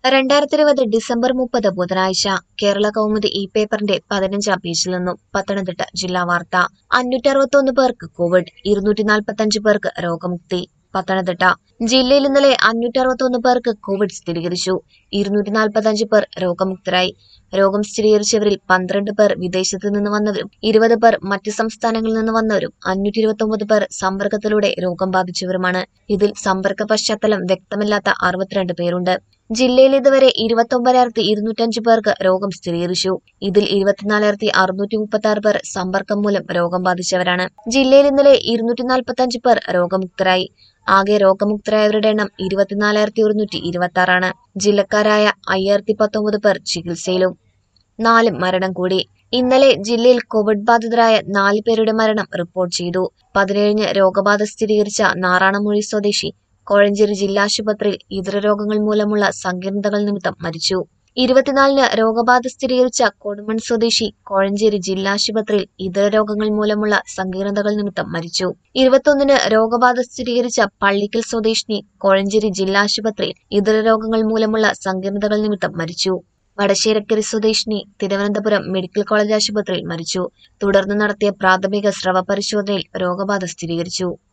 രണ്ടായിരത്തി ഇരുപത് ഡിസംബർ മുപ്പത് ബുധനാഴ്ച കേരള കൗമുദി ഇ പേപ്പറിന്റെ പതിനഞ്ചാം പേജിൽ നിന്നും പത്തനംതിട്ട ജില്ലാ വാർത്ത അഞ്ഞൂറ്റി അറുപത്തൊന്ന് പേർക്ക് കോവിഡ് ഇരുന്നൂറ്റി നാൽപ്പത്തഞ്ച് പേർക്ക് രോഗമുക്തി പത്തനംതിട്ട ജില്ലയിൽ ഇന്നലെ അഞ്ഞൂറ്റി അറുപത്തൊന്ന് പേർക്ക് കോവിഡ് സ്ഥിരീകരിച്ചു ഇരുന്നൂറ്റി നാൽപ്പത്തഞ്ച് പേർ രോഗമുക്തരായി രോഗം സ്ഥിരീകരിച്ചവരിൽ പന്ത്രണ്ട് പേർ വിദേശത്ത് നിന്ന് വന്നവരും ഇരുപത് പേർ മറ്റ് സംസ്ഥാനങ്ങളിൽ നിന്ന് വന്നവരും അഞ്ഞൂറ്റി ഇരുപത്തൊമ്പത് പേർ സമ്പർക്കത്തിലൂടെ രോഗം ബാധിച്ചവരുമാണ് ഇതിൽ സമ്പർക്ക പശ്ചാത്തലം വ്യക്തമല്ലാത്ത അറുപത്തിരണ്ട് പേരുണ്ട് ജില്ലയിൽ ഇതുവരെ ഇരുപത്തൊമ്പതിനായിരത്തി ഇരുന്നൂറ്റഞ്ച് പേർക്ക് രോഗം സ്ഥിരീകരിച്ചു ഇതിൽ ഇരുപത്തിനാലായിരത്തി അറുന്നൂറ്റി മുപ്പത്തി ആറ് പേർ സമ്പർക്കം മൂലം രോഗം ബാധിച്ചവരാണ് ജില്ലയിൽ ഇന്നലെ ഇരുന്നൂറ്റി നാൽപ്പത്തഞ്ച് പേർ രോഗമുക്തരായി ആകെ രോഗമുക്തരായവരുടെ എണ്ണം ഇരുപത്തിനാലായിരത്തി ഒരുന്നൂറ്റി ഇരുപത്തി ആറാണ് ജില്ലക്കാരായ അയ്യായിരത്തി പത്തൊമ്പത് പേർ ചികിത്സയിലും നാല് മരണം കൂടി ഇന്നലെ ജില്ലയിൽ കോവിഡ് ബാധിതരായ നാല് പേരുടെ മരണം റിപ്പോർട്ട് ചെയ്തു പതിനേഴിന് രോഗബാധ സ്ഥിരീകരിച്ച നാറാണമൂഴി സ്വദേശി കോഴഞ്ചേരി ജില്ലാശുപത്രിയിൽ ഇതര രോഗങ്ങൾ മൂലമുള്ള സങ്കീർണതകൾ നിമിത്തം മരിച്ചു ഇരുപത്തിനാലിന് രോഗബാധ സ്ഥിരീകരിച്ച കൊടുമൺ സ്വദേശി കോഴഞ്ചേരി ജില്ലാശുപത്രിയിൽ ഇതര രോഗങ്ങൾ മൂലമുള്ള സങ്കീർണതകൾ നിമിത്തം മരിച്ചു ഇരുപത്തൊന്നിന് രോഗബാധ സ്ഥിരീകരിച്ച പള്ളിക്കൽ സ്വദേശിനി കോഴഞ്ചേരി ജില്ലാശുപത്രിയിൽ ഇതര രോഗങ്ങൾ മൂലമുള്ള സങ്കീർണതകൾ നിമിത്തം മരിച്ചു വടശ്ശേരക്കരി സ്വദേശിനി തിരുവനന്തപുരം മെഡിക്കൽ കോളേജ് ആശുപത്രിയിൽ മരിച്ചു തുടർന്ന് നടത്തിയ പ്രാഥമിക സ്രവ പരിശോധനയിൽ രോഗബാധ സ്ഥിരീകരിച്ചു